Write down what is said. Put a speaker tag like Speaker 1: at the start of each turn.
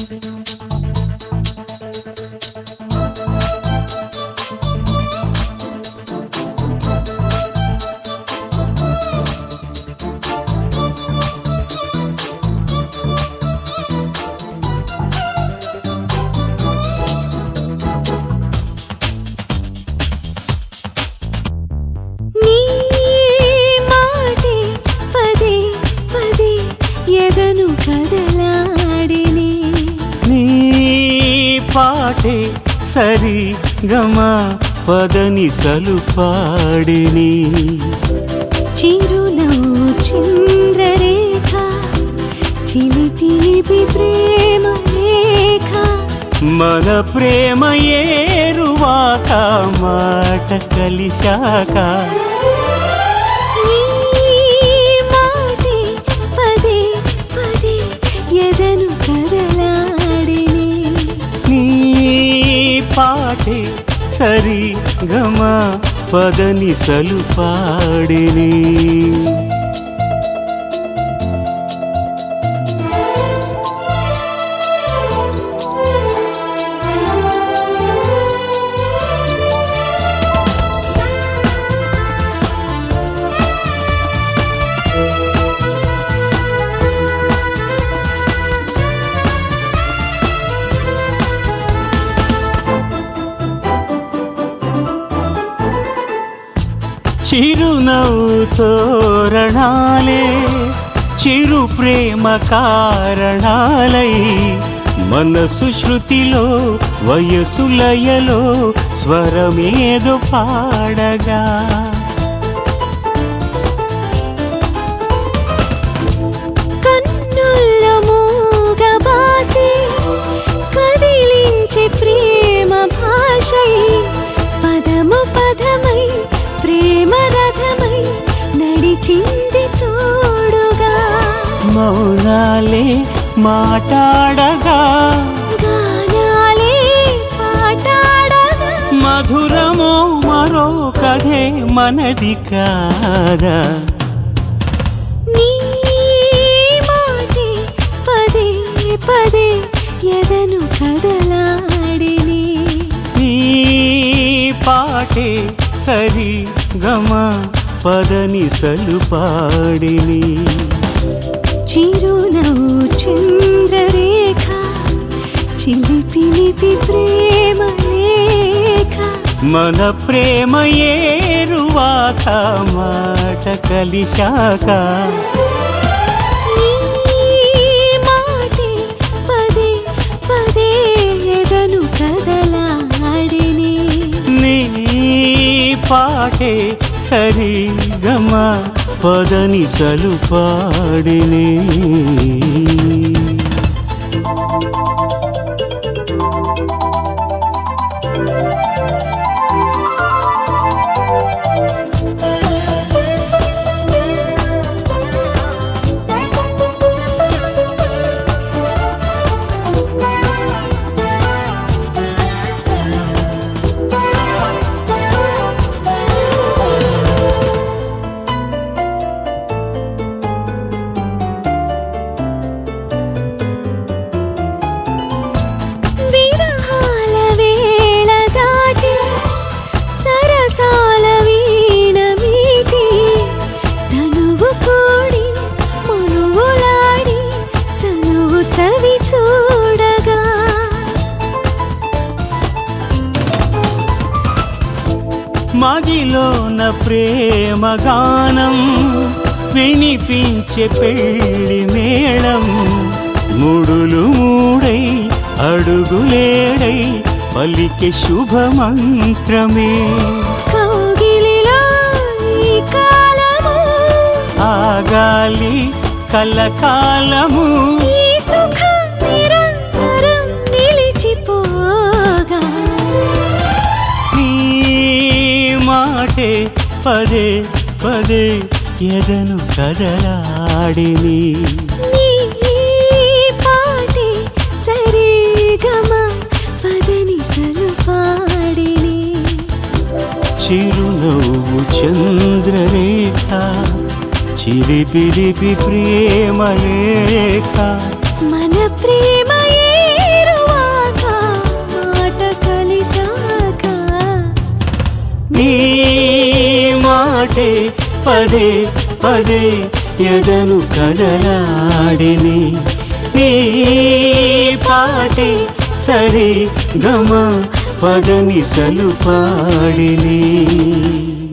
Speaker 1: నీ మాటే పదే పదే ఎదను కదలాడిని
Speaker 2: నీ పాటే సరి గమ పదని సలుపాడిని
Speaker 1: చిరునవ్వు చంద్రరేఖ చిలిపిలిపి ప్రేమ లేఖ
Speaker 2: మన ప్రేమ ఏరువాక మాట కలిశాక
Speaker 1: నీ మాటే పదే పదే ఎదను కదలాడిని
Speaker 2: నీ పాటే సరి గమ పదని సలుపాడిని చిరునవ్వు తోరణాలే చిరు ప్రేమ కారణాలై మనసు శృతిలో వయసు లయలో స్వరమేదో పాడగా
Speaker 1: కన్నుల్ల మూగబాసి కదిలించే ప్రేమ భాషై పదము పదమై ప్రేమ రథమై నడిచింది తోడుగా
Speaker 2: మౌనాలే మాటాడగా
Speaker 1: గానాలే పాటాడగా
Speaker 2: మధురమో మరో కథే మనది కాదా
Speaker 1: నీ మాటే పదే పదే ఎదను కదలాడిని
Speaker 2: నీ పాటే సరి గమ పదని సలుపాడిని
Speaker 1: చిరునవ్వు చంద్రరేఖ చిలిపిలిపి ప్రేమ లేఖ
Speaker 2: మన ప్రేమ ఏరువాక మాట కలిశాక
Speaker 1: నీ మాటే పదే పదే ఎదను కదలాడిని
Speaker 2: నీ పాటే సరి గమ పదని సలుపాడిని
Speaker 1: విరహాల వేళ దాటి సరసాల వీణ మీటి తనువు కోడి మనువులాడి చనువు చవి చూడగా
Speaker 2: మదిలోన ప్రేమ గానం వినిపించే పెళ్లి మేళం ముడులు మూడై అడుగులేడై పలికే శుభమంత్రమే
Speaker 1: కౌగిలిలో ఈ కాలము
Speaker 2: ఆగాలి కలకాలము
Speaker 1: ఈ సుఖం నిరంతరం నిలిచిపోగా
Speaker 2: నీ మాటే పదే పదే ఎదను కదలాడిని
Speaker 1: నీ పాటే సరిగమ పదని సలుపాడిని
Speaker 2: చిరునవ్వు చంద్రరేఖ చిలిపిలిపి ప్రేమ లేఖ
Speaker 1: మన ప్రేమ
Speaker 2: నీ మాటే పదే పదే ఎదను కదలాడిని నీ పాటే సరి గమ పదని సలు పాడిని